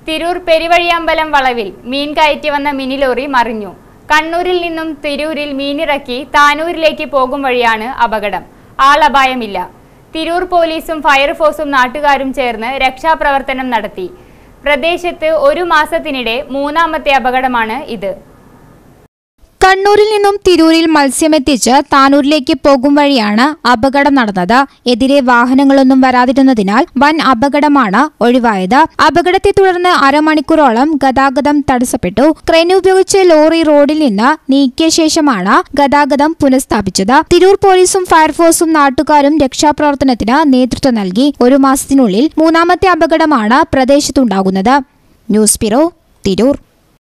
തിരൂർ പെരുവഴിയമ്പലം വളവിൽ മീൻ കയറ്റി വന്ന മിനി ലോറി മറിഞ്ഞു കണ്ണൂരിൽ നിന്നും തിരൂരിൽ മീനിറക്കി താനൂരിലേക്ക് പോകും വഴിയാണ് അപകടം ആളപായമില്ല തിരൂർ പോലീസും ഫയർഫോഴ്സും നാട്ടുകാരും ചേർന്ന് രക്ഷാപ്രവർത്തനം നടത്തി പ്രദേശത്ത് ഒരു മാസത്തിനിടെ മൂന്നാമത്തെ അപകടമാണ് ഇത് കണ്ണൂരിൽ നിന്നും തിരൂരിൽ മത്സ്യമെത്തിച്ച് താനൂരിലേക്ക് പോകും വഴിയാണ് അപകടം നടന്നത് എതിരെ വാഹനങ്ങളൊന്നും വരാതിരുന്നതിനാൽ വൻ അപകടമാണ് ഒഴിവായത് അപകടത്തെ തുടർന്ന് അരമണിക്കൂറോളം ഗതാഗതം തടസ്സപ്പെട്ടു ക്രെയിൻ ഉപയോഗിച്ച് ലോറി റോഡിൽ നിന്ന് നീക്കിയ ശേഷമാണ് ഗതാഗതം പുനഃസ്ഥാപിച്ചത് തിരൂർ പോലീസും ഫയർഫോഴ്സും നാട്ടുകാരും രക്ഷാപ്രവർത്തനത്തിന് നേതൃത്വം നൽകി ഒരു മാസത്തിനുള്ളിൽ മൂന്നാമത്തെ അപകടമാണ് പ്രദേശത്തുണ്ടാകുന്നത് ന്യൂസ് ബ്യൂറോ തിരൂർ